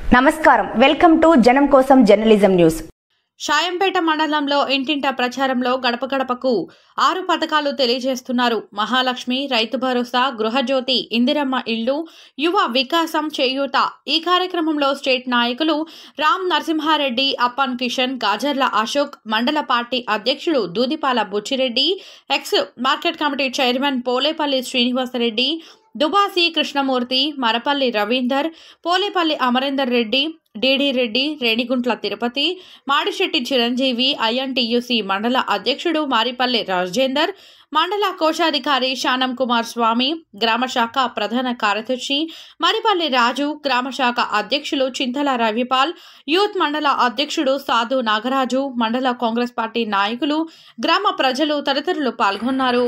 నమస్కారం welcome to జనం కోసం జర్నలిజం న్యూస్ షాయంపేట మండలంలో ఇంటింటా ప్రచారంలో గడప గడపకు ఆరు పథకాలు తెలియజేస్తున్నారు మహాలక్ష్మి రైతు భరోసా గృహజ్యోతి ఇందిరమ్మ ఇల్లు యువ వికాసం చేయూత ఈ కార్యక్రమంలో స్టేట్ నాయకులు రామ్ నరసింహారెడ్డి అప్పన్ కిషన్ గాజర్ల అశోక్ మండల పార్టీ అధ్యక్షుడు Dudipala Buchi Reddy ex market committee chairman Polepally Srinivasa Reddy Dubasi Krishnamurthy Marapally Ravinder Polepally Amarender Reddy DD Reddy Renigunta Tirupati Madishetti Chiranjeevi INTUC mandal అధ్యక్షుడు మారిపల్లి రాజేందర్ మండల కోశాధికారి శానం కుమార్ స్వామి గ్రామ శాఖ ప్రధాన కార్యదర్శి మరిపల్లి రాజు గ్రామ శాఖ అధ్యక్షులు చింతల రవిపాల్ యూత్ మండల అధ్యక్షుడు సాధు నాగరాజు మండల కాంగ్రెస్ పార్టీ నాయకులు గ్రామ ప్రజలు తదితరులు పాల్గొన్నారు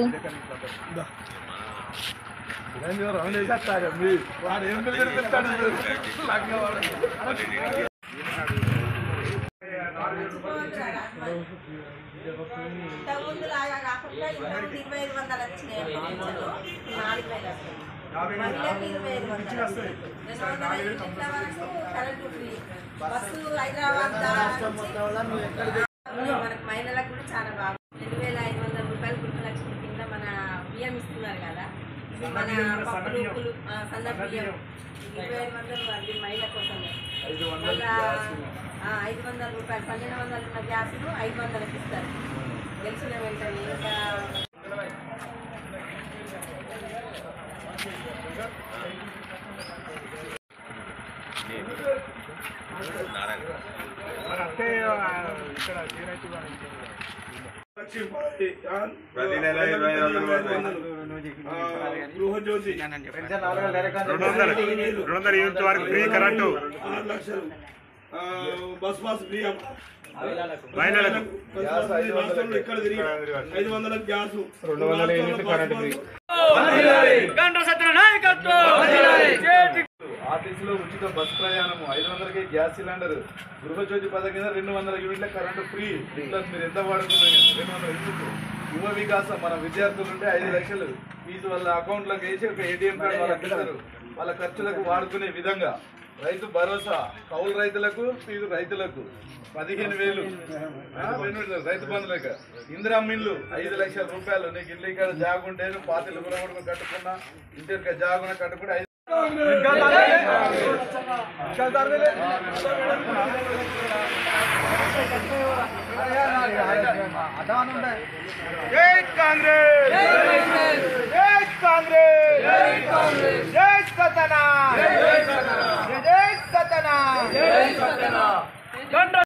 ఇంతకుముందు లాగా కాకుండా ఇంతకుముందు ఇరవై ఐదు వందలు వచ్చినాయి పింఛన్లు. నాలుగు వేలు వస్తాయి. మహిళకి ఇరవై ఐదు వందలు వస్తాయి. రెండు వందల యూనిట్ల వరకు కరెంటు ఫ్రీ. బస్సు హైదరాబాద్ దాకా నుంచి మనకు మహిళలకు కూడా చాలా బాగుంది రెండు వేల ఐదు వందల రూపాయలు గుర్తులక్ష్మి కింద మన బియ్యం ఇస్తున్నారు కదా ఇది మన పప్పులు ఉప్పులు, ఆ, సన్న బియ్యం ఇరవై ఐదు వందలు అది మహిళ కోసమే మళ్ళా ఆ, ఐదు వందల రూపాయలు పన్నెండు వందలు ఉన్న గ్యాస్ను ఐదు వందలకి ఇస్తారు గెలిచిన వెంటనే ఇంకా ప్రతి నెల ఇరవై ఐదు వందలు గృహజ్యోతి రెండు వందలు రెండు వందల యూనిట్ వరకు ఫ్రీ కరెంటు ఆరు లక్షలు ఆ, బస్ పాస్ ఫ్రీ అమ్మ. మహిళలకు బస్ పాస్ ఫ్రీ. రాష్ట్రంలో ఎక్కడ తిరిగి ఐదు వందల గ్యాస్ రెండు వందల యూనిట్ కరెంటు ఫ్రీ ఆర్టీసీలో ఉచిత బస్ ప్రయాణము ఐదు వందలకి గ్యాస్ సిలిండర్ గృహజ్యోతి పథకం కింద రెండు వందల యూనిట్ల కరెంటు ఫ్రీ ప్లస్ మీరు ఎంత వాడుకున్నారు రెండు వందల యూనిట్లు యువ వికాసం మన విద్యార్థులు ఉంటే ఐదు లక్షలు ఫీజు వాళ్ళ అకౌంట్లోకి వేసి ఒక ఏటీఎం కార్డు వాళ్ళకి ఇస్తారు వాళ్ళ ఖర్చులకు వాడుకునే విధంగా రైతు భరోసా కౌలు రైతులకు ఫీజు రైతులకు పదిహేను వేలు ఆ, రెండు వేలు రైతు బంధువులకు ఇందిరా మిల్లు ఐదు లక్షల రూపాయలు నీకు ఇల్లు ఇక్కడ జాగుంటే నువ్వు పాతిలు కూడా కట్టుకున్నా ఇంటి యొక్క జాగున కట్టుకుంటే ఐదు జై కాంగ్రెస్ జై కాంగ్రెస్ జై సతనా జై సతనా